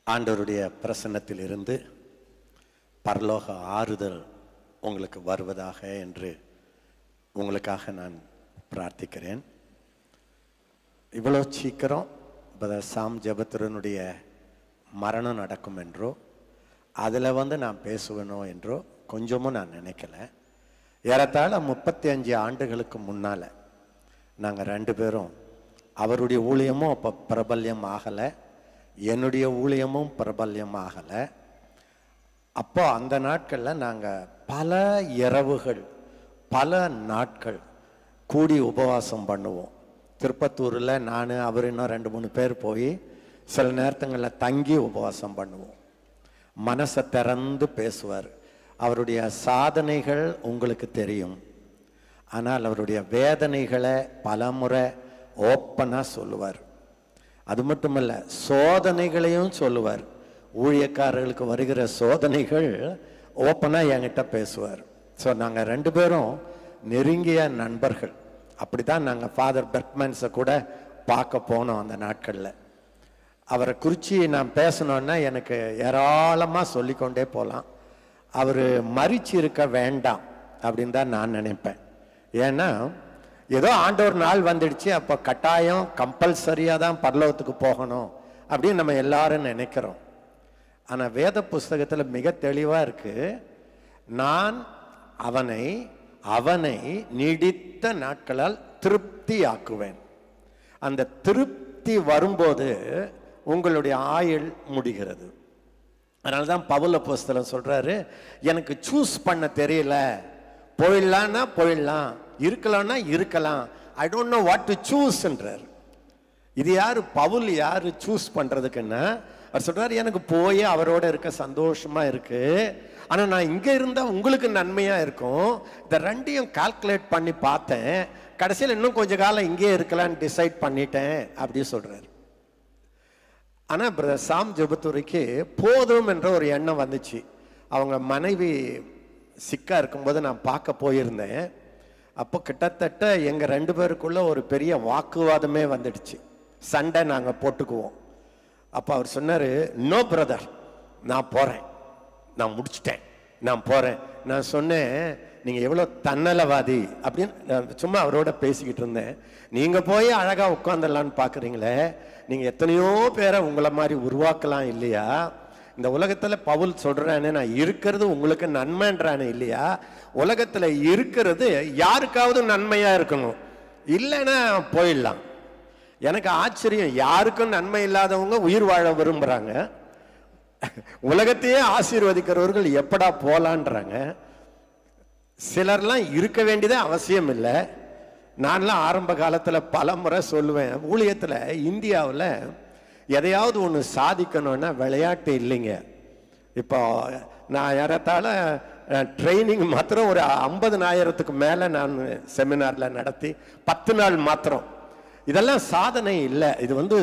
ஆண்டவருடைய பிரசன்னத்தில் இருந்து பரலோக ஆறுதல் உங்களுக்கு வருவதாக என்று உங்களுக்காக நான் பிரார்த்திக்கிறேன் இவ்வளோ சீக்கிரம் பிரதர் சாம் ஜெபத்துரனுடைய மரணம் நடக்கும் என்றோ அதில் வந்து நான் பேசுவேனோ என்றோ கொஞ்சமும் நான் நினைக்கல ஏறத்தாழ முப்பத்தி அஞ்சு ஆண்டுகளுக்கு முன்னால் நாங்கள் ரெண்டு பேரும் அவருடைய ஊழியமும் அப்போ பிரபல்யம் ஆகலை என்னுடைய ஊழியமும் பிரபல்யம் ஆகலை அப்போ அந்த நாட்களில் நாங்கள் பல இரவுகள் பல நாட்கள் கூடி உபவாசம் பண்ணுவோம் திருப்பத்தூரில் நான் அவர் இன்னும் ரெண்டு மூணு பேர் போய் சில நேரத்துங்களில் தங்கி உபவாசம் பண்ணுவோம் மனசை திறந்து பேசுவார் அவருடைய சாதனைகள் உங்களுக்கு தெரியும் ஆனால் அவருடைய வேதனைகளை பலமுறை ஓப்பனாக சொல்லுவார் அது மட்டுமல்ல சோதனைகளையும் சொல்லுவார் ஊழியக்காரர்களுக்கு வருகிற சோதனைகள் ஓப்பனாக என்கிட்ட பேசுவார் ஸோ நாங்கள் ரெண்டு பேரும் நெருங்கிய நண்பர்கள் அப்படி தான் நாங்கள் ஃபாதர் பெர்க்மன்ஸை கூட பார்க்க போனோம் அந்த நாட்களில் அவரை குறித்து நான் பேசணுன்னா எனக்கு ஏராளமாக சொல்லிக்கொண்டே போகலாம் அவர் மறிச்சு இருக்க வேண்டாம் அப்படின்னு தான் நான் நினைப்பேன் ஏன்னா ஏதோ ஆண்டவர் நாள் வந்துடுச்சு அப்போ கட்டாயம் கம்பல்சரியாக தான் பரலோகத்துக்கு போகணும் அப்படின்னு நம்ம எல்லாரும் நினைக்கிறோம் ஆனால் வேத புஸ்தகத்தில் மிக தெளிவாக இருக்கு நான் அவனை அவனை நீடித்த நாட்களால் திருப்தி ஆக்குவேன் அந்த திருப்தி வரும்போது உங்களுடைய ஆயுள் முடிகிறது அதனால தான் பவுல புஸ்தலம் சொல்றாரு எனக்கு சூஸ் பண்ண தெரியல போயிடலான்னா போயிடலாம் இருக்கலாம்னா இருக்கலாம் I don't know what to சூஸ்ன்றார் இது யாரு பவுல் யாரு சூஸ் பண்றதுக்குன்னா அவர் சொல்றாரு எனக்கு போய் அவரோட இருக்க சந்தோஷமா இருக்கு ஆனா நான் இங்க இருந்தா உங்களுக்கு நன்மையா இருக்கும் இந்த ரெண்டையும் கால்குலேட் பண்ணி பார்த்தேன் கடைசியில் இன்னும் கொஞ்ச காலம் இங்கே இருக்கலாம்னு டிசைட் பண்ணிட்டேன் அப்படி சொல்றாரு ஆனா பிரதர் சாம் ஜெபத்துரைக்கு போதும் என்ற ஒரு எண்ணம் வந்துச்சு அவங்க மனைவி சிக்கா இருக்கும்போது நான் பார்க்க போயிருந்தேன் அப்போ கிட்டத்தட்ட எங்க ரெண்டு பேருக்குள்ள ஒரு பெரிய வாக்குவாதமே வந்துடுச்சு சண்டை நாங்க போட்டுக்குவோம் அப்போ அவர் சொன்னாரு நோ பிரதர் நான் போறேன் நான் முடிச்சிட்டேன் நான் போறேன் நான் சொன்னேன் நீங்க எவ்வளவு தன்னலவாதி அப்படின்னு நான் சும்மா அவரோட பேசிக்கிட்டு இருந்தேன் நீங்க போய் அழகா உட்காந்துடலான்னு பாக்குறீங்களே நீங்க எத்தனையோ பேரை உங்களை மாதிரி உருவாக்கலாம் இல்லையா இந்த உலகத்துல பவுல் சொல்றானே நான் இருக்கிறது உங்களுக்கு நன்மைன்றானே இல்லையா உலகத்துல இருக்கிறது யாருக்காவது நன்மையா இருக்கணும் இல்லைன்னா போயிடலாம் எனக்கு ஆச்சரியம் யாருக்கும் நன்மை இல்லாதவங்க உயிர் வாழ விரும்புறாங்க உலகத்தையே ஆசீர்வதிக்கிறவர்கள் எப்படா போலான்றாங்க சிலர்லாம் இருக்க வேண்டியதே அவசியம் இல்லை நான்லாம் ஆரம்ப காலத்தில் பல முறை சொல்லுவேன் ஊழியத்தில் இந்தியாவில் எதையாவது ஒன்று சாதிக்கணும்னா விளையாட்டு இல்லைங்க இப்போ நான் ஏறத்தாழ ட்ரைனிங் மாத்திரம் ஒரு ஐம்பதுனாயிரத்துக்கு மேலே நான் செமினாரில் நடத்தி பத்து நாள் மாத்திரம் இதெல்லாம் சாதனை இல்லை இது வந்து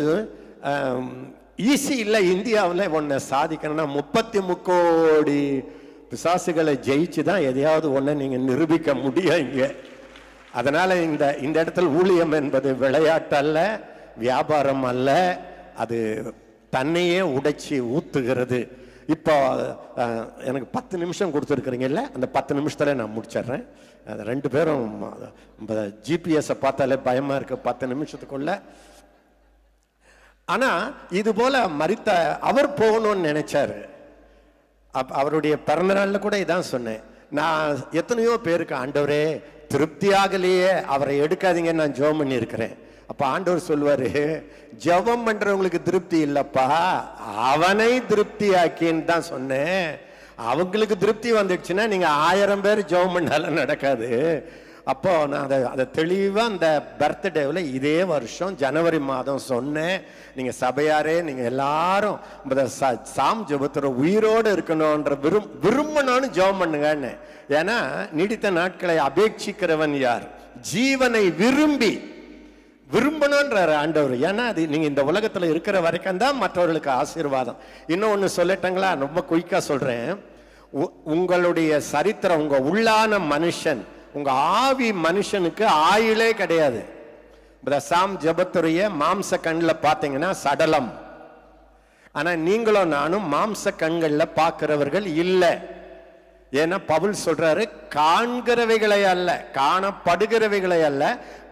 ஈஸி இல்லை இந்தியாவில் ஒன்று சாதிக்கணும்னா முப்பத்தி முக்கோடி பிசாசுகளை ஜெயிச்சு தான் எதையாவது ஒன்று நீங்கள் நிரூபிக்க முடியும் இங்கே அதனால இந்த இந்த இடத்துல ஊழியம் என்பது விளையாட்டு அல்ல வியாபாரம் அல்ல அது தன்னையே உடைச்சி ஊத்துகிறது இப்போ அஹ், எனக்கு பத்து நிமிஷம் கொடுத்துருக்குறீங்கல்ல அந்த பத்து நிமிஷத்துல நான் முடிச்சிடுறேன் அது ரெண்டு பேரும் ஜிபிஎஸ்ஸை பார்த்தாலே பயமா இருக்கு பத்து நிமிஷத்துக்குள்ள ஆனா இது போல மறித்த அவர் போகணும்னு நினைச்சாரு அப்ப அவருடைய பிறந்த நாள்ல கூட இதான் சொன்னேன் நான் எத்தனையோ பேருக்கு ஆண்டவரே திருப்தி ஆகலையே அவரை எடுக்காதீங்கன்னு நான் ஜெபம் பண்ணி இருக்கிறேன் அப்ப ஆண்டவர் சொல்லுவாரு ஜெபம் பண்றவங்களுக்கு திருப்தி இல்லப்பா அவனை திருப்தி ஆக்கின்னு தான் சொன்னேன் அவங்களுக்கு திருப்தி வந்துடுச்சுன்னா நீங்க ஆயிரம் பேர் ஜெபம் பண்ணாலும் நடக்காது அப்போ நான் அதை அதை தெளிவாக அந்த பர்த்டேவில் இதே வருஷம் ஜனவரி மாதம் சொன்னேன் நீங்கள் சபையாரே நீங்கள் எல்லாரும் இந்த ச- சாம் ஜெபத்துல உயிரோடு இருக்கணுன்ற விரும் விரும்பணும்னு ஜெபம் பண்ணுங்கன்னு ஏன்னா நீடித்த நாட்களை அபேட்சிக்கிறவன் யார் ஜீவனை விரும்பி விரும்பணுன்றாரு ஆண்டவர் ஏன்னா அது நீங்க இந்த உலகத்துல இருக்கிற வரைக்கும் தான் மற்றவர்களுக்கு ஆசீர்வாதம் இன்னும் ஒன்று சொல்லட்டங்களா ரொம்ப குயிக்கா சொல்றேன் உ- உங்களுடைய சரித்திரம் உங்க உள்ளான மனுஷன் உங்க ஆவி மனுஷனுக்கு ஆயுளே கிடையாது இந்த சாம் ஜபத்துடைய மாம்ச கண்ணில் பார்த்தீங்கன்னா சடலம் ஆனா நீங்களும் நானும் மாம்ச கண்கள்ல பார்க்கிறவர்கள் இல்லை ஏன்னா பவுல் சொல்றாரு காண்கிறவைகளை அல்ல காணப்படுகிறவைகளை அல்ல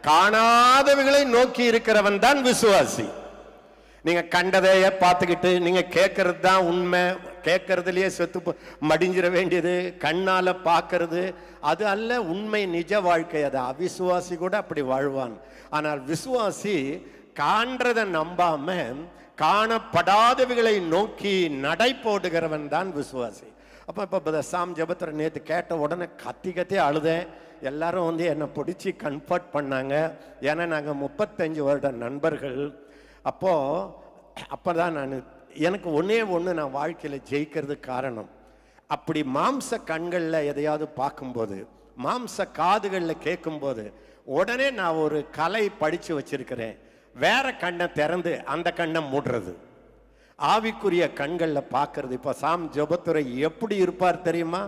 காணாதவைகளை நோக்கி இருக்கிறவன் தான் விசுவாசி நீங்க கண்டதைய பார்த்துக்கிட்டு நீங்க கேட்கறது தான் உண்மை கேட்கறதுலயே செத்து போ- மடிஞ்சிட வேண்டியது கண்ணால பார்க்கறது அது அல்ல உண்மை நிஜ வாழ்க்கை அது அவிசுவாசி கூட அப்படி வாழ்வான் ஆனால் விசுவாசி காண்றதை நம்பாம காணப்படாதவைகளை நோக்கி நடை போடுகிறவன் தான் விசுவாசி அப்போ இப்போ சாம் ஜபத்திர நேற்று கேட்ட உடனே கத்தி கத்தி அழுதேன் எல்லாரும் வந்து என்னை பிடிச்சி கன்ஃபர்ட் பண்ணாங்க ஏன்னா நாங்கள் முப்பத்தஞ்சு வருட நண்பர்கள் அப்போ அப்பதான் நான் எனக்கு ஒண்ணே ஒன்று நான் வாழ்க்கையில் ஜெயிக்கிறதுக்கு காரணம் அப்படி மாம்ச கண்களில் எதையாவது பார்க்கும்போது மாம்ச காதுகளில் கேட்கும்போது உடனே நான் ஒரு கலை படித்து வச்சிருக்கிறேன் வேற கண்ணை திறந்து அந்த கண்ணை மூடுறது ஆவிக்குரிய கண்கள்ல பார்க்கிறது இப்போ சாம் ஜெபத்துரை எப்படி இருப்பார் தெரியுமா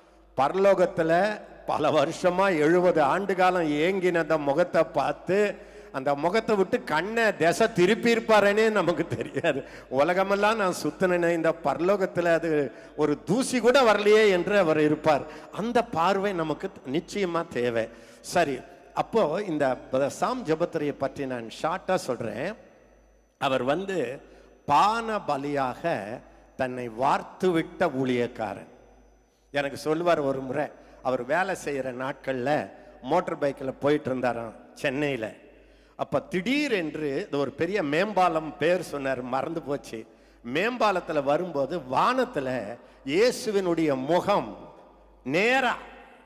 பரலோகத்துல பல வருஷமா எழுபது ஆண்டு காலம் ஏங்கின அந்த முகத்தை பார்த்து அந்த முகத்தை விட்டு கண்ணை திசை திருப்பி இருப்பாரேனே நமக்கு தெரியாது உலகமெல்லாம் நான் சுத்தினேனே இந்த பரலோகத்துல அது ஒரு தூசி கூட வரலையே என்று அவர் இருப்பார் அந்த பார்வை நமக்கு நிச்சயமா தேவை சரி அப்போ இந்த சாம் ஜெபத்துரையை பற்றி நான் ஷார்ட்டா சொல்றேன் அவர் வந்து பான பலியாக தன்னை வார்த்து விட்ட ஊழியக்காரன் எனக்கு சொல்லுவார் ஒரு முறை அவர் வேலை செய்கிற நாட்களில் மோட்டார் பைக்கில் போயிட்டு இருந்தாராம் சென்னையில் அப்போ திடீர் என்று இது ஒரு பெரிய மேம்பாலம் பேர் சொன்னார் மறந்து போச்சு மேம்பாலத்தில் வரும்போது வானத்தில் இயேசுவினுடைய முகம் நேரா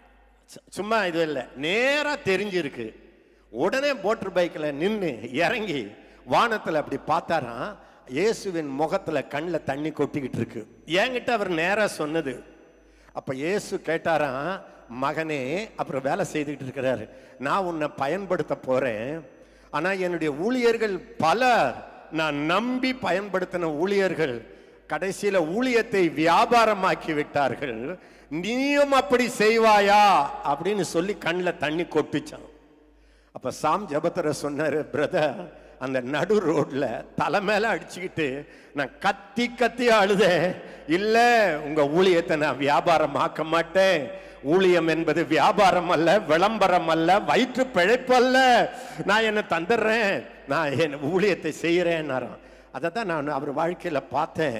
சு- சும்மா இது இல்லை நேரா தெரிஞ்சிருக்கு உடனே மோட்டர் பைக்கில் நின்று இறங்கி வானத்தில் அப்படி பார்த்தாராம் இயேசுவின் முகத்துல கண்ணில் தண்ணி கொட்டிக்கிட்டு இருக்கு என்கிட்ட அவர் நேரா சொன்னது அப்ப இயேசு கேட்டாராம் மகனே அப்புறம் வேலை செய்துக்கிட்டு இருக்கிறாரு நான் உன்னை பயன்படுத்த போறேன் ஆனா என்னுடைய ஊழியர்கள் பலர் நான் நம்பி பயன்படுத்தின ஊழியர்கள் கடைசியில ஊழியத்தை வியாபாரமாக்கி விட்டார்கள் நீயும் அப்படி செய்வாயா அப்படின்னு சொல்லி கண்ணில் தண்ணி கொட்டுச்சான் அப்ப சாம் ஜபத்தர சொன்னாரு பிரதர் அந்த நடு ரோட்ல தலை மேல அடிச்சுக்கிட்டு நான் கத்தி கத்தி அழுதேன் இல்ல உங்க ஊழியத்தை நான் வியாபாரம் ஆக்க மாட்டேன் ஊழியம் என்பது வியாபாரம் அல்ல விளம்பரம் அல்ல வயிற்று பிழைப்பு அல்ல நான் என்ன தந்துடுறேன் நான் என் ஊழியத்தை செய்யறேன்னாராம் அதை தான் நான் அவர் வாழ்க்கையில பார்த்தேன்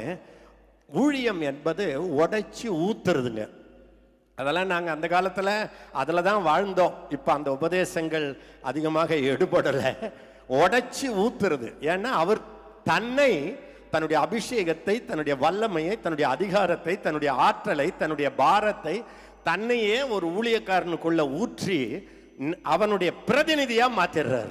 ஊழியம் என்பது உடைச்சி ஊத்துறதுங்க அதெல்லாம் நாங்கள் அந்த காலத்தில் அதில் தான் வாழ்ந்தோம் இப்போ அந்த உபதேசங்கள் அதிகமாக எடுபடலை உடைச்சி ஊத்துறது ஏன்னா அவர் தன்னை தன்னுடைய அபிஷேகத்தை தன்னுடைய வல்லமையை தன்னுடைய அதிகாரத்தை தன்னுடைய ஆற்றலை தன்னுடைய பாரத்தை தன்னையே ஒரு ஊழியக்காரனுக்குள்ள ஊற்றி ந- அவனுடைய பிரதிநிதியா மாத்திடுறாரு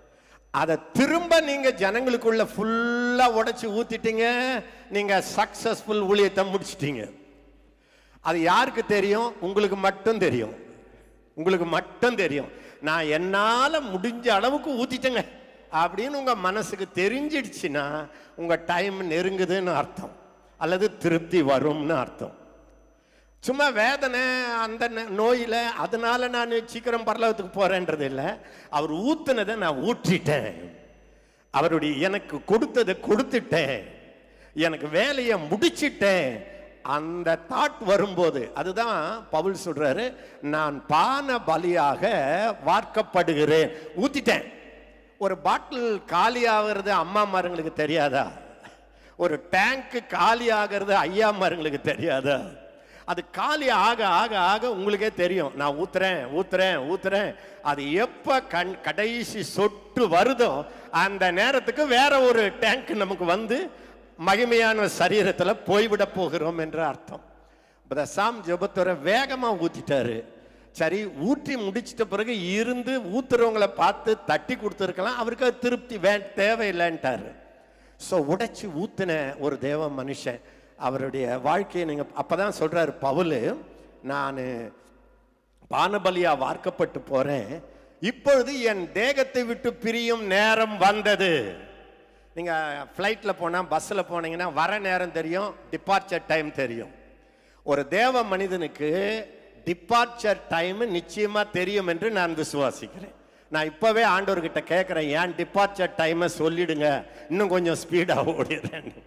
அதை திரும்ப நீங்க ஜனங்களுக்குள்ள ஃபுல்லா உடைச்சு ஊத்திட்டீங்க நீங்க சக்சஸ்ஃபுல் ஊழியத்தை முடிச்சிட்டீங்க அது யாருக்கு தெரியும் உங்களுக்கு மட்டும் தெரியும் உங்களுக்கு மட்டும் தெரியும் நான் என்னால முடிஞ்ச அளவுக்கு ஊத்திட்டேங்க அப்படின்னு உங்க மனசுக்கு தெரிஞ்சிடுச்சுன்னா உங்க டைம் நெருங்குதுன்னு அர்த்தம் அல்லது திருப்தி வரும்னு அர்த்தம் சும்மா வேதனை அந்த ந- நோயில அதனால நான் சீக்கிரம் பரலோகத்துக்கு போறேன்றது இல்லை அவர் ஊத்துனதை நான் ஊற்றிட்டேன் அவருடைய எனக்கு கொடுத்ததை கொடுத்துட்டேன் எனக்கு வேலையை முடிச்சிட்டேன் அந்த தாட் வரும்போது அதுதான் பவுல் சொல்றாரு நான் பான பலியாக வார்க்கப்படுகிறேன் ஊத்திட்டேன் ஒரு பாட்டில் காலி ஆகிறது அம்மாமாருங்களுக்கு தெரியாதா ஒரு டேங்க் காலி ஆகிறது ஐயாமாருங்களுக்கு தெரியாதா அது காலி ஆக ஆக ஆக உங்களுக்கே தெரியும் நான் ஊத்துறேன் ஊத்துறேன் ஊத்துறேன் அது எப்ப கண் கடைசி சொட்டு வருதோ அந்த நேரத்துக்கு வேற ஒரு டேங்க் நமக்கு வந்து மகிமையான சரீரத்துல போய்விட போகிறோம் என்ற அர்த்தம் இப்ப சாம் ஜெபத்தோர வேகமா ஊத்திட்டாரு சரி ஊற்றி முடிச்சிட்ட பிறகு இருந்து ஊத்துறவங்கள பார்த்து தட்டி கொடுத்துருக்கலாம் அவருக்கு அது திருப்தி வே தேவையில்லைன்ட்டாரு ஸோ உடைச்சு ஊத்துன ஒரு தேவ மனுஷன் அவருடைய வாழ்க்கையை நீங்க அப்பதான் சொல்றாரு பவுலு நான் பானபலியா வார்க்கப்பட்டு போறேன் இப்பொழுது என் தேகத்தை விட்டு பிரியும் நேரம் வந்தது நீங்க ஃப்ளைட்ல போனா பஸ்ல போனீங்கன்னா வர நேரம் தெரியும் டிபார்ச்சர் டைம் தெரியும் ஒரு தேவ மனிதனுக்கு டிபார்ச்சர் டைம் நிச்சயமா தெரியும் என்று நான் விசுவாசிக்கிறேன் நான் இப்பவே ஆண்டவர்கிட்ட கேட்கிறேன் ஏன் டிபார்ச்சர் டைமை சொல்லிடுங்க இன்னும் கொஞ்சம் ஸ்பீடா ஓடிடுறேன்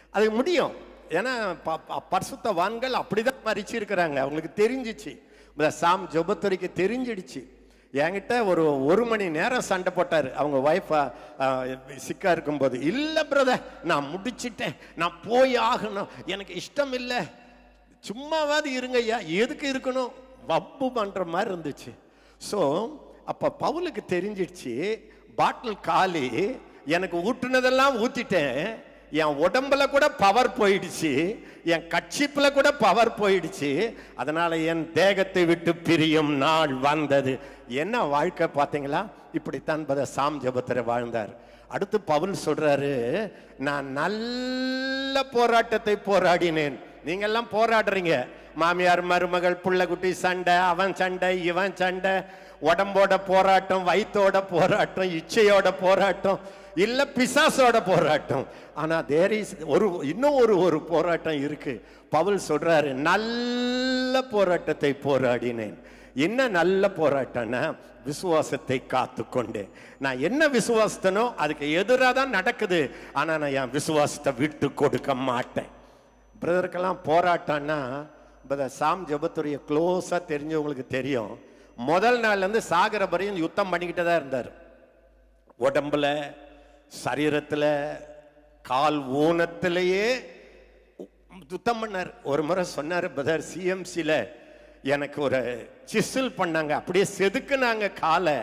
அது முடியும் ஏன்னா ப- ப- பரிசுத்தவான்கள் அப்படிதான் மறிச்சிருக்கிறாங்க அவங்களுக்கு தெரிஞ்சிச்சு இந்த சாம் ஜெபத்துறைக்கு தெரிஞ்சிடுச்சு என்கிட்ட ஒரு ஒரு மணி நேரம் சண்டை போட்டார் அவங்க ஒய்ஃபா சிக்கா இருக்கும்போது இல்லை பிரதர் நான் முடிச்சிட்டேன் நான் போய் ஆகணும் எனக்கு இஷ்டம் இல்லை சும்மாவாது இருங்க ஐயா எதுக்கு இருக்கணும் வப்பு பண்ற மாதிரி இருந்துச்சு ஸோ அப்ப பவுலுக்கு தெரிஞ்சிடுச்சு பாட்டில் காலி எனக்கு ஊட்டுனதெல்லாம் ஊத்திட்டேன் என் உடம்புல கூட பவர் போயிடுச்சு என் கட்சிப்புல கூட பவர் போயிடுச்சு அதனால என் தேகத்தை விட்டு பிரியும் நாள் வந்தது என்ன வாழ்க்கை பார்த்தீங்களா இப்படித்தான் பத சாம் ஜபத்திர வாழ்ந்தார் அடுத்து பவுல் சொல்றாரு நான் நல்ல போராட்டத்தை போராடினேன் நீங்க எல்லாம் போராடுறீங்க மாமியார் மருமகள் புள்ளக்குட்டி சண்டை அவன் சண்டை இவன் சண்டை உடம்போட போராட்டம் வயித்தோட போராட்டம் இச்சையோட போராட்டம் இல்ல பிசாசோட போராட்டம் ஆனா தேர் இஸ் ஒரு இன்னும் ஒரு ஒரு போராட்டம் இருக்கு பவுல் சொல்றாரு நல்ல போராட்டத்தை போராடினேன் என்ன நல்ல போராட்டம்னா விசுவாசத்தை காத்து கொண்டேன் நான் என்ன விசுவாசத்தனோ அதுக்கு எதிராக தான் நடக்குது ஆனா நான் என் விசுவாசத்தை விட்டு கொடுக்க மாட்டேன் பிரதருக்கெல்லாம் போராட்டம்னா பிரதர் சாம் ஜபத்துடைய க்ளோஸாக தெரிஞ்சவங்களுக்கு தெரியும் முதல் நாள்ல இருந்து சாகர வரையும் யுத்தம் பண்ணிக்கிட்டே தான் இருந்தார் உடம்புல சரீரத்துல கால் ஊனத்திலேயே யுத்தம் பண்ணார் ஒரு முறை சொன்னார் பிரதர் சிஎம்சியில் எனக்கு ஒரு சிசில் பண்ணாங்க அப்படியே செதுக்குனாங்க காலை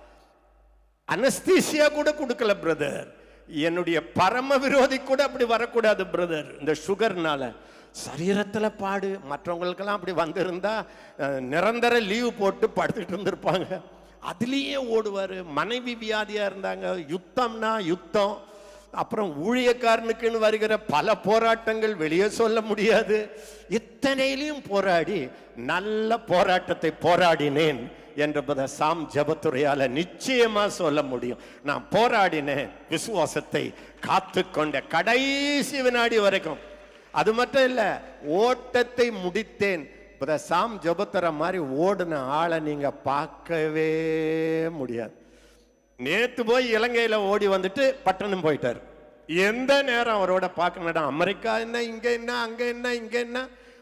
அனஸ்தீசியா கூட கொடுக்கல பிரதர் என்னுடைய பரம விரோதி கூட அப்படி வரக்கூடாது பிரதர் இந்த சுகர்னால சரீரத்துல பாடு மற்றவங்களுக்கெல்லாம் அப்படி வந்திருந்தா அஹ், நிரந்தர லீவு போட்டு படுத்துட்டு இருந்திருப்பாங்க அதுலேயே ஓடுவார் மனைவி வியாதியா இருந்தாங்க யுத்தம்னா யுத்தம் அப்புறம் ஊழியக்காரனுக்குன்னு வருகிற பல போராட்டங்கள் வெளியே சொல்ல முடியாது இத்தனையிலையும் போராடி நல்ல போராட்டத்தை போராடினேன் என்பதை சாம் ஜபத்துறையால நிச்சயமா சொல்ல முடியும் நான் போராடினேன் விசுவாசத்தை காத்துக்கொண்ட கடைசி வினாடி வரைக்கும் அது மட்டும் இல்ல ஓட்டத்தை முடித்தேன் இப்ப சாம் ஜபத்துற மாதிரி ஓடின ஆளை நீங்க பார்க்கவே முடியாது நேத்து போய் இலங்கையில ஓடி வந்துட்டு பட்டணம் போயிட்டார் எந்த நேரம் அவரோட பார்க்கணும் அமெரிக்கா என்ன இங்க என்ன அங்க என்ன இங்க என்ன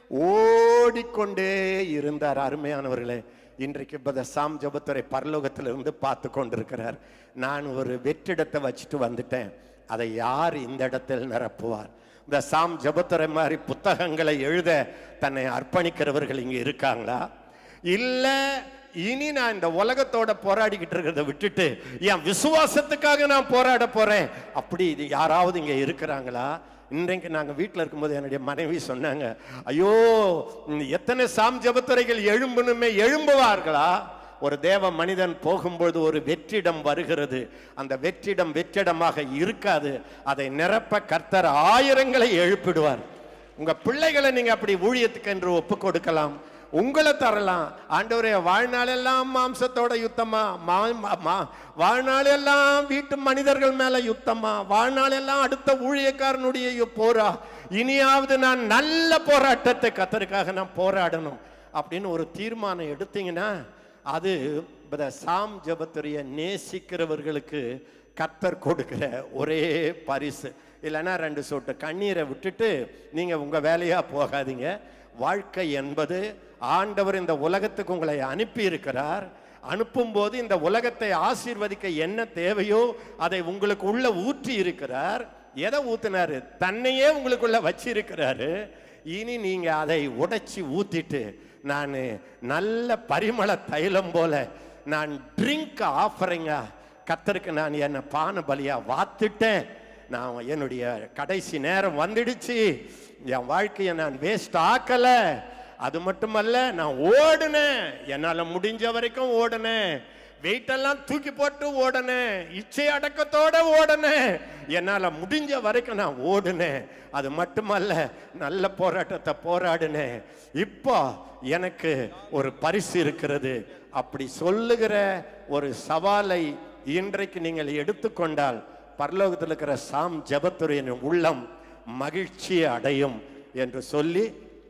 ஓடிக்கொண்டே இருந்தார் அருமையானவர்களே இன்றைக்கு இப்ப சாம் ஜபத்துறை பரலோகத்திலிருந்து பார்த்து கொண்டிருக்கிறார் நான் ஒரு வெற்றிடத்தை வச்சுட்டு வந்துட்டேன் அதை யார் இந்த இடத்தில் நிரப்புவார் இந்த சாம் ஜபத்துறை மாதிரி புத்தகங்களை எழுத தன்னை அர்ப்பணிக்கிறவர்கள் இங்க இருக்காங்களா இல்ல இனி நான் இந்த உலகத்தோட போராடிக்கிட்டு இருக்கிறத விட்டுட்டு என் விசுவாசத்துக்காக நான் போராட போறேன் அப்படி இது யாராவது இங்க இருக்கிறாங்களா இன்றைக்கு நாங்க வீட்டில் இருக்கும்போது என்னுடைய மனைவி சொன்னாங்க ஐயோ ம், எத்தனை சாம் ஜபத்துறைகள் எழும்பணுமே எழும்புவார்களா ஒரு தேவ மனிதன் போகும்பொழுது ஒரு வெற்றிடம் வருகிறது அந்த வெற்றிடம் வெற்றிடமாக இருக்காது அதை நிரப்ப கர்த்தர் ஆயிரங்களை எழுப்பிடுவார் உங்க பிள்ளைகளை நீங்க அப்படி ஊழியத்துக்கு என்று ஒப்பு கொடுக்கலாம் உங்களை தரலாம் ஆண்டவரே வாழ்நாளெல்லாம் மாம்சத்தோட யுத்தமா மா- மா- மா- வாழ்நாளெல்லாம் வீட்டு மனிதர்கள் மேல யுத்தமா வாழ்நாளெல்லாம் அடுத்த ஊழியக்காரனுடைய யு- போரா இனியாவது நான் நல்ல போராட்டத்தை கத்தருக்காக நான் போராடணும் அப்படின்னு ஒரு தீர்மானம் எடுத்தீங்கன்னா அது இந்த சாம் ஜபத்துடைய நேசிக்கிறவர்களுக்கு கத்தர் கொடுக்கிற ஒரே பரிசு இல்லைன்னா ரெண்டு சொட்டு கண்ணீரை விட்டுட்டு நீங்க உங்க வேலையா போகாதீங்க வாழ்க்கை என்பது ஆண்டவர் இந்த உலகத்துக்கு உங்களை அனுப்பி இருக்கிறார் அனுப்பும்போது இந்த உலகத்தை ஆசீர்வதிக்க என்ன தேவையோ அதை உங்களுக்கு உள்ள ஊற்றி இருக்கிறார் எதை ஊத்தினாரு தன்னையே உங்களுக்குள்ள வச்சிருக்கிறாரு இனி நீங்க அதை உடைச்சி ஊத்திட்டு நான் நல்ல பரிமள தைலம் போல நான் ட்ரிங்க் ஆஃபரிங்கா கத்தருக்கு நான் என்னை பான பலியா வாத்துட்டேன் நான் என்னுடைய கடைசி நேரம் வந்துடுச்சு என் வாழ்க்கையை நான் வேஸ்ட் ஆக்கல அது மட்டுமல்ல நான் ஓடுனேன் என்னால முடிஞ்ச வரைக்கும் ஓடுனேன் வெயிட் எல்லாம் தூக்கி போட்டு ஓடுனேன் இச்சை அடக்கத்தோட ஓடுனேன் என்னால முடிஞ்ச வரைக்கும் நான் ஓடுனேன் அது மட்டுமல்ல நல்ல போராட்டத்தை போராடினேன் இப்போ எனக்கு ஒரு பரிசு இருக்கிறது அப்படி சொல்லுகிற ஒரு சவாலை இன்றைக்கு நீங்கள் எடுத்துக்கொண்டால் பரலோகத்தில் இருக்கிற சாம் ஜபத்துறையின் உள்ளம் மகிழ்ச்சி அடையும் என்று சொல்லி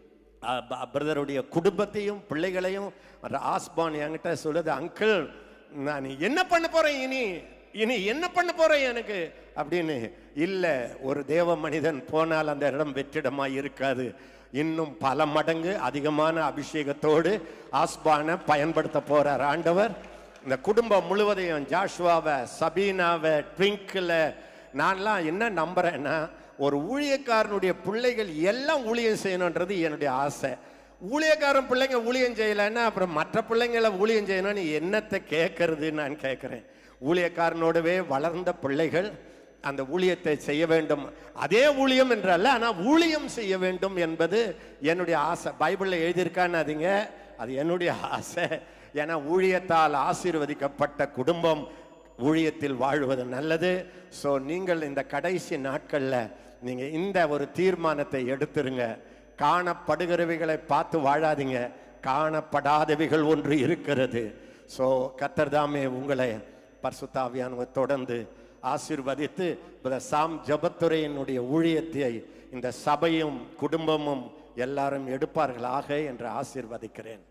பிரதருடைய குடும்பத்தையும் பிள்ளைகளையும் ஆஸ்பான் என்கிட்ட சொல்லுது அங்கிள் நான் என்ன பண்ண போறேன் இனி இனி என்ன பண்ண போறேன் எனக்கு அப்படின்னு இல்ல ஒரு தேவ மனிதன் போனால் அந்த இடம் வெற்றிடமா இருக்காது இன்னும் பல மடங்கு அதிகமான அபிஷேகத்தோடு ஆஸ்பான பயன்படுத்த போறார் ஆண்டவர் இந்த குடும்பம் முழுவதையும் ஜாஷுவாவை சபீனாவை ட்விங்கிள நான்லாம் என்ன நம்புறேன்னா ஒரு ஊழியக்காரனுடைய பிள்ளைகள் எல்லாம் ஊழியம் செய்யணுன்றது என்னுடைய ஆசை ஊழியக்காரன் பிள்ளைங்க ஊழியம் செய்யலைன்னா அப்புறம் மற்ற பிள்ளைங்களை ஊழியம் செய்யணும்னு என்னத்தை கேட்கறது நான் கேட்குறேன் ஊழியக்காரனோடவே வளர்ந்த பிள்ளைகள் அந்த ஊழியத்தை செய்ய வேண்டும் அதே ஊழியம் என்றல்ல ஆனால் ஊழியம் செய்ய வேண்டும் என்பது என்னுடைய ஆசை பைபிளில் எழுதியிருக்கான்னாதீங்க அது என்னுடைய ஆசை ஏன்னா ஊழியத்தால் ஆசீர்வதிக்கப்பட்ட குடும்பம் ஊழியத்தில் வாழ்வது நல்லது ஸோ நீங்கள் இந்த கடைசி நாட்களில் நீங்கள் இந்த ஒரு தீர்மானத்தை எடுத்துருங்க காணப்படுகிறவைகளை பார்த்து வாழாதீங்க காணப்படாதவைகள் ஒன்று இருக்கிறது ஸோ கத்தர்தாமே உங்களை பர்சுத்தாவியானவர் தொடர்ந்து ஆசீர்வதித்து பிரதர் சாம் ஜபத்துறையினுடைய ஊழியத்தை இந்த சபையும் குடும்பமும் எல்லாரும் எடுப்பார்களாக என்று ஆசீர்வதிக்கிறேன்